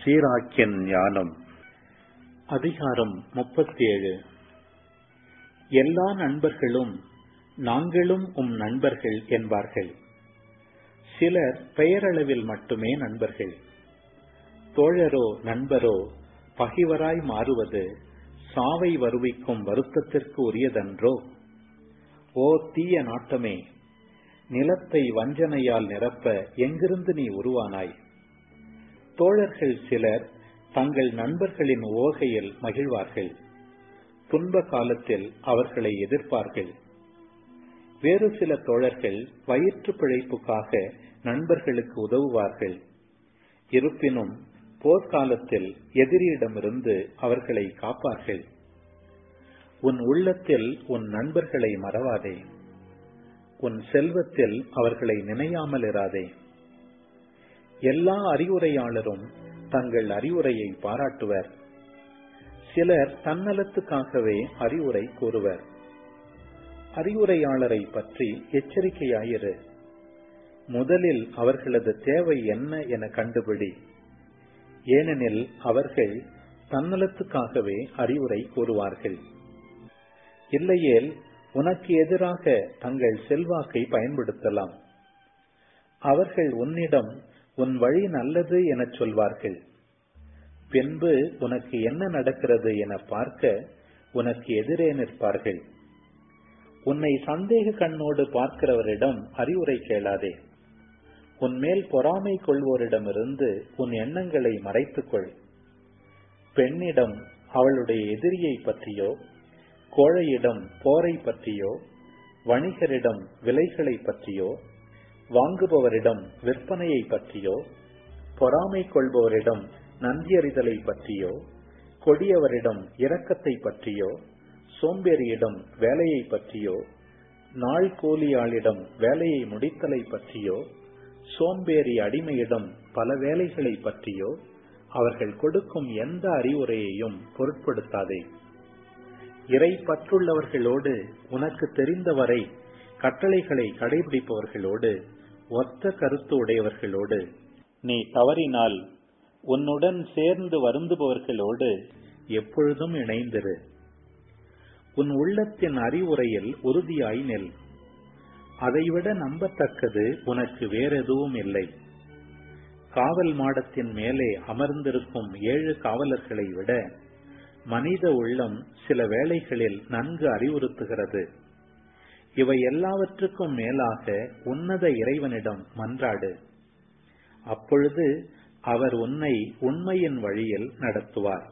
சீராக்கின் ஞானம் அதிகாரம் முப்பத்தேழு எல்லா நண்பர்களும் நாங்களும் உம் நண்பர்கள் என்பார்கள் சிலர் பெயரளவில் மட்டுமே நண்பர்கள் தோழரோ நண்பரோ பகைவராய் மாறுவது சாவை வருவிக்கும் வருத்தத்திற்கு உரியதன்றோ ஓ தீய நாட்டமே நிலத்தை வஞ்சனையால் நிரப்ப எங்கிருந்து நீ உருவானாய் தோழர்கள் சிலர் தங்கள் நண்பர்களின் ஓகையில் மகிழ்வார்கள் துன்ப காலத்தில் அவர்களை எதிர்ப்பார்கள் வேறு சில தோழர்கள் வயிற்று பிழைப்புக்காக நண்பர்களுக்கு உதவுவார்கள் இருப்பினும் போர்க்காலத்தில் எதிரியிடமிருந்து அவர்களை காப்பார்கள் உன் உள்ளத்தில் உன் நண்பர்களை மறவாதே உன் செல்வத்தில் அவர்களை நினையாமல் இராதே எல்லா அறிவுரையாளரும் தங்கள் அறிவுரையை பாராட்டுவர் சிலர் தன்னலத்துக்காகவே அறிவுரை கூறுவர் அறிவுரையாளரை பற்றி எச்சரிக்கையாயிரு முதலில் அவர்களது தேவை என்ன என கண்டுபிடி ஏனெனில் அவர்கள் தன்னலத்துக்காகவே அறிவுரை கூறுவார்கள் இல்லையேல் உனக்கு எதிராக தங்கள் செல்வாக்கை பயன்படுத்தலாம் அவர்கள் உன்னிடம் உன் வழி நல்லது எனச் சொல்வார்கள் பின்பு உனக்கு என்ன நடக்கிறது என பார்க்க உனக்கு எதிரே நிற்பார்கள் உன்னை சந்தேக கண்ணோடு பார்க்கிறவரிடம் அறிவுரை கேளாதே உன்மேல் பொறாமை கொள்வோரிடமிருந்து உன் எண்ணங்களை மறைத்துக்கொள் பெண்ணிடம் அவளுடைய எதிரியை பற்றியோ கோழையிடம் போரை பற்றியோ வணிகரிடம் விலைகளை பற்றியோ வாங்குபவரிடம் விற்பனையை பற்றியோ பொறாமை கொள்பவரிடம் நன்றியறிதலை பற்றியோ கொடியவரிடம் இரக்கத்தை பற்றியோ சோம்பேறியிடம் வேலையை பற்றியோ நாள் கூலியாளிடம் வேலையை முடித்தலை பற்றியோ சோம்பேறி அடிமையிடம் பல வேலைகளை பற்றியோ அவர்கள் கொடுக்கும் எந்த அறிவுரையையும் பொருட்படுத்தாதே இறை பற்றுள்ளவர்களோடு உனக்கு தெரிந்தவரை கட்டளைகளை கடைபிடிப்பவர்களோடு ஒத்த கருத்து உடையவர்களோடு நீ தவறினால் உன்னுடன் சேர்ந்து வருந்துபவர்களோடு எப்பொழுதும் இணைந்திரு உன் உள்ளத்தின் அறிவுரையில் உறுதியாய் நெல் அதைவிட நம்பத்தக்கது உனக்கு வேறெதுவும் இல்லை காவல் மாடத்தின் மேலே அமர்ந்திருக்கும் ஏழு காவலர்களை விட மனித உள்ளம் சில வேளைகளில் நன்கு அறிவுறுத்துகிறது இவை எல்லாவற்றுக்கும் மேலாக உன்னத இறைவனிடம் மன்றாடு அப்பொழுது அவர் உன்னை உண்மையின் வழியில் நடத்துவார்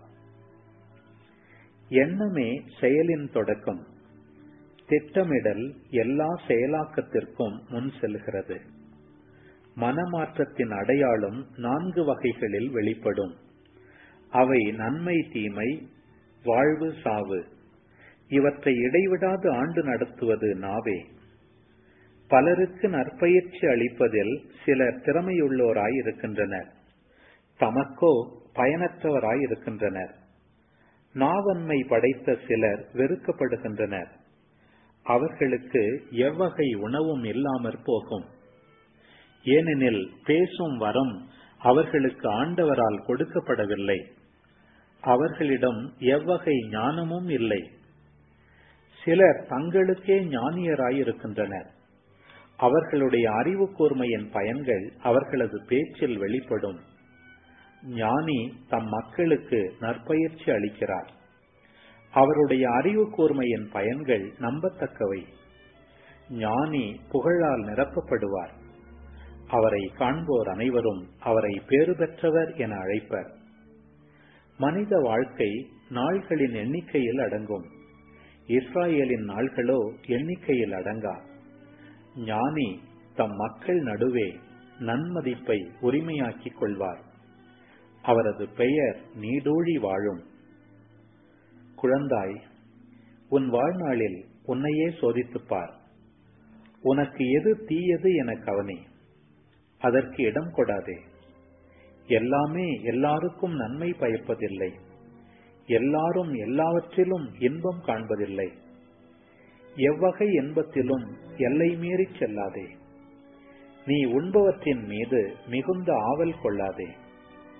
எண்ணமே செயலின் தொடக்கம் திட்டமிடல் எல்லா செயலாக்கத்திற்கும் முன் செல்கிறது மனமாற்றத்தின் அடையாளம் நான்கு வகைகளில் வெளிப்படும் அவை நன்மை தீமை வாழ்வு சாவு இவற்றை இடைவிடாது ஆண்டு நடத்துவது நாவே பலருக்கு நற்பயிற்சி அளிப்பதில் சிலர் திறமையுள்ளோராய் இருக்கின்றனர் தமக்கோ பயனற்றவராய் இருக்கின்றனர் நாவன்மை படைத்த சிலர் வெறுக்கப்படுகின்றனர் அவர்களுக்கு எவ்வகை உணவும் இல்லாமற் போகும் ஏனெனில் பேசும் வரம் அவர்களுக்கு ஆண்டவரால் கொடுக்கப்படவில்லை அவர்களிடம் எவ்வகை ஞானமும் இல்லை சிலர் தங்களுக்கே ஞானியராயிருக்கின்றனர் அவர்களுடைய அறிவு கூர்மையின் பயன்கள் அவர்களது பேச்சில் வெளிப்படும் ஞானி தம் மக்களுக்கு நற்பயிற்சி அளிக்கிறார் அவருடைய அறிவு கூர்மையின் பயன்கள் நம்பத்தக்கவை ஞானி புகழால் நிரப்பப்படுவார் அவரை காண்போர் அனைவரும் அவரை பேறு பெற்றவர் என அழைப்பர் மனித வாழ்க்கை நாள்களின் எண்ணிக்கையில் அடங்கும் இஸ்ராயேலின் நாள்களோ எண்ணிக்கையில் அடங்கா ஞானி தம் மக்கள் நடுவே நன்மதிப்பை உரிமையாக்கிக் கொள்வார் அவரது பெயர் நீடூழி வாழும் குழந்தாய் உன் வாழ்நாளில் உன்னையே சோதித்துப்பார் உனக்கு எது தீயது என கவனி அதற்கு இடம் கொடாதே எல்லாமே எல்லாருக்கும் நன்மை பயப்பதில்லை எல்லாரும் எல்லாவற்றிலும் இன்பம் காண்பதில்லை எவ்வகை இன்பத்திலும் எல்லை மீறிச் செல்லாதே நீ உண்பவற்றின் மீது மிகுந்த ஆவல் கொள்ளாதே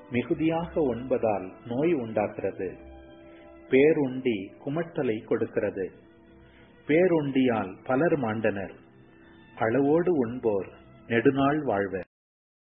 மிகுதியாக உண்பதால் நோய் உண்டாகிறது பேருண்டி குமட்டலை கொடுக்கிறது பேருண்டியால் பலர் மாண்டனர் அளவோடு உண்போர் நெடுநாள் வாழ்வர்